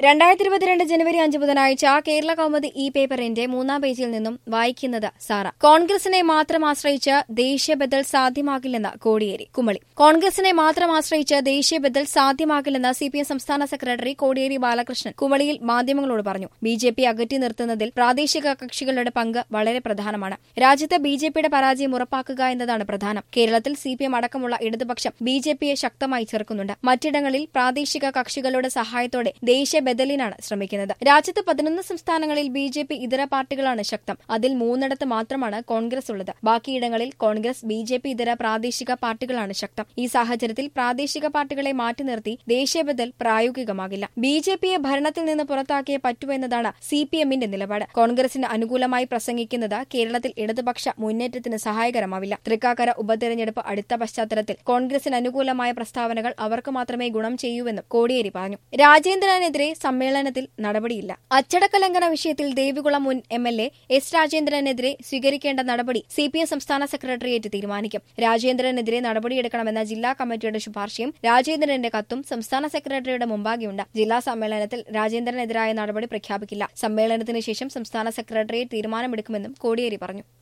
രണ്ടായിരത്തി ഇരുപത്തിരണ്ട് ജനുവരി അഞ്ച് ബുധനാഴ്ച കേരള കൗമുദി ഇ പേപ്പറിന്റെ മൂന്നാം പേജിൽ നിന്നും വായിക്കുന്നത് സാറ കോൺഗ്രസിനെ മാത്രം ആശ്രയിച്ച് ദേശീയ ബദൽ സാധ്യമാകില്ലെന്ന് കോടിയേരി കുമളി കോൺഗ്രസിനെ മാത്രം ആശ്രയിച്ച് ദേശീയ ബദൽ സാധ്യമാകില്ലെന്ന് സി പി എം സംസ്ഥാന സെക്രട്ടറി കോടിയേരി ബാലകൃഷ്ണൻ കുമളിയിൽ മാധ്യമങ്ങളോട് പറഞ്ഞു ബി ജെ പി അകറ്റി നിർത്തുന്നതിൽ പ്രാദേശിക കക്ഷികളുടെ പങ്ക് വളരെ പ്രധാനമാണ് രാജ്യത്ത് ബി ജെ പിയുടെ പരാജയം ഉറപ്പാക്കുക എന്നതാണ് പ്രധാനം കേരളത്തിൽ സി പി എം അടക്കമുള്ള ഇടതുപക്ഷം ബി ജെ പിയെ ശക്തമായി ചെറുക്കുന്നുണ്ട് മറ്റിടങ്ങളിൽ പ്രാദേശിക കക്ഷികളുടെ സഹായത്തോടെ ദേശീയ ബദലിനാണ് ശ്രമിക്കുന്നത് രാജ്യത്ത് പതിനൊന്ന് സംസ്ഥാനങ്ങളിൽ ബി ജെ പി ഇതര പാർട്ടികളാണ് ശക്തം അതിൽ മൂന്നിടത്ത് മാത്രമാണ് കോൺഗ്രസ് ഉള്ളത് ബാക്കിയിടങ്ങളിൽ കോൺഗ്രസ് ബി ജെ പി ഇതര പ്രാദേശിക പാർട്ടികളാണ് ശക്തം ഈ സാഹചര്യത്തിൽ പ്രാദേശിക പാർട്ടികളെ മാറ്റി നിർത്തി ദേശീയ ബദൽ പ്രായോഗികമാകില്ല ബി ജെ പിയെ ഭരണത്തിൽ നിന്ന് പുറത്താക്കിയേ പറ്റൂ എന്നതാണ് സി പി എമ്മിന്റെ നിലപാട് കോൺഗ്രസിന് അനുകൂലമായി പ്രസംഗിക്കുന്നത് കേരളത്തിൽ ഇടതുപക്ഷ മുന്നേറ്റത്തിന് സഹായകരമാവില്ല തൃക്കാക്കര ഉപതെരഞ്ഞെടുപ്പ് അടുത്ത പശ്ചാത്തലത്തിൽ കോൺഗ്രസിന് അനുകൂലമായ പ്രസ്താവനകൾ അവർക്ക് മാത്രമേ ഗുണം ചെയ്യൂവെന്നും കോടിയേരി പറഞ്ഞു രാജേന്ദ്രനെതിരെ സമ്മേളനത്തിൽ നടപടിയില്ല അച്ചടക്ക ലംഘന വിഷയത്തിൽ ദേവികുളം മുൻ എം എൽ എ എസ് രാജേന്ദ്രനെതിരെ സ്വീകരിക്കേണ്ട നടപടി സി പി എം സംസ്ഥാന സെക്രട്ടേറിയറ്റ് തീരുമാനിക്കും രാജേന്ദ്രനെതിരെ നടപടിയെടുക്കണമെന്ന ജില്ലാ കമ്മിറ്റിയുടെ ശുപാർശയും രാജേന്ദ്രന്റെ കത്തും സംസ്ഥാന സെക്രട്ടറിയുടെ മുമ്പാകെയുണ്ട് ജില്ലാ സമ്മേളനത്തിൽ രാജേന്ദ്രനെതിരായ നടപടി പ്രഖ്യാപിക്കില്ല സമ്മേളനത്തിന് ശേഷം സംസ്ഥാന സെക്രട്ടേറിയറ്റ് തീരുമാനമെടുക്കുമെന്നും കോടിയേരി പറഞ്ഞു